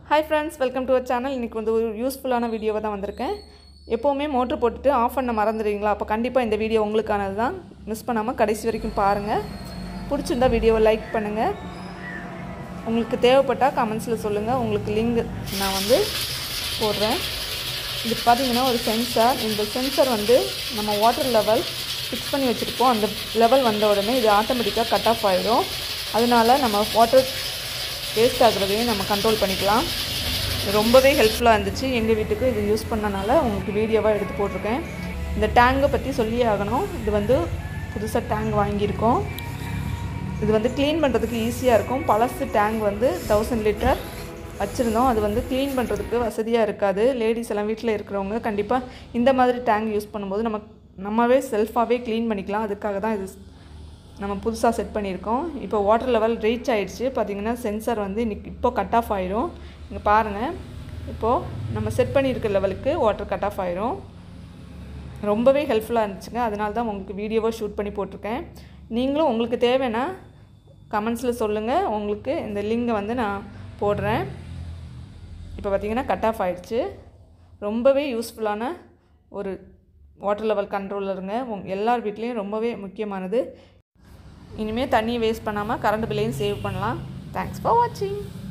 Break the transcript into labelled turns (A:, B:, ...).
A: hi friends welcome to our channel இன்றைக்கி வந்து ஒரு யூஸ்ஃபுல்லான வீடியோவை தான் வந்திருக்கேன் எப்போவுமே மோட்ரு போட்டுட்டு ஆஃப் பண்ண மறந்துடுவீங்களா அப்போ கண்டிப்பாக இந்த வீடியோ உங்களுக்கானது தான் மிஸ் பண்ணாமல் கடைசி வரைக்கும் பாருங்கள் பிடிச்சிருந்தா வீடியோவை லைக் பண்ணுங்கள் உங்களுக்கு தேவைப்பட்டால் கமெண்ட்ஸில் சொல்லுங்கள் உங்களுக்கு லிங்க் நான் வந்து போடுறேன் இது பார்த்தீங்கன்னா ஒரு சென்சார் இந்த சென்சார் வந்து நம்ம வாட்டர் லெவல் ஃபிக்ஸ் பண்ணி வச்சுருப்போம் அந்த லெவல் வந்த உடனே இது ஆட்டோமேட்டிக்காக கட் ஆஃப் ஆகிடும் அதனால நம்ம வாட்டர் வேஸ்ட் ஆகுறதையும் நம்ம கண்ட்ரோல் பண்ணிக்கலாம் இது ரொம்பவே ஹெல்ப்ஃபுல்லாக இருந்துச்சு எங்கள் வீட்டுக்கு இது யூஸ் பண்ணனால உங்களுக்கு வீடியோவாக எடுத்து போட்டிருக்கேன் இந்த டேங்கை பற்றி சொல்லியே ஆகணும் இது வந்து புதுசாக டேங்க் வாங்கியிருக்கோம் இது வந்து க்ளீன் பண்ணுறதுக்கு ஈஸியாக இருக்கும் பழசு டேங்க் வந்து தௌசண்ட் லிட்டர் வச்சுருந்தோம் அது வந்து க்ளீன் பண்ணுறதுக்கு வசதியாக இருக்காது லேடிஸ் எல்லாம் வீட்டில் இருக்கிறவங்க கண்டிப்பாக இந்த மாதிரி டேங்க் யூஸ் பண்ணும்போது நம்ம நம்மவே செல்ஃபாகவே க்ளீன் பண்ணிக்கலாம் அதுக்காக தான் இது நம்ம புதுசாக செட் பண்ணியிருக்கோம் இப்போ வாட்டர் லெவல் ரீச் ஆயிடுச்சு பார்த்தீங்கன்னா சென்சார் வந்து இன்னைக்கு இப்போ கட் ஆஃப் ஆயிரும் இங்கே பாருங்கள் இப்போது நம்ம செட் பண்ணியிருக்க லெவலுக்கு வாட்டர் கட் ஆஃப் ஆயிரும் ரொம்பவே ஹெல்ப்ஃபுல்லாக இருந்துச்சுங்க அதனால தான் உங்களுக்கு வீடியோவை ஷூட் பண்ணி போட்டிருக்கேன் நீங்களும் உங்களுக்கு தேவைன்னா கமெண்ட்ஸில் சொல்லுங்கள் உங்களுக்கு இந்த லிங்கை வந்து நான் போடுறேன் இப்போ பார்த்தீங்கன்னா கட் ஆஃப் ஆயிடுச்சு ரொம்பவே யூஸ்ஃபுல்லான ஒரு வாட்டர் லெவல் கண்ட்ரோலருங்க உங் எல்லார் வீட்லேயும் ரொம்பவே முக்கியமானது இனிமேல் தண்ணியை வேஸ்ட் பண்ணாமல் கரண்ட் பில்லையும் சேவ் பண்ணலாம் தேங்க்ஸ் ஃபார் வாட்சிங்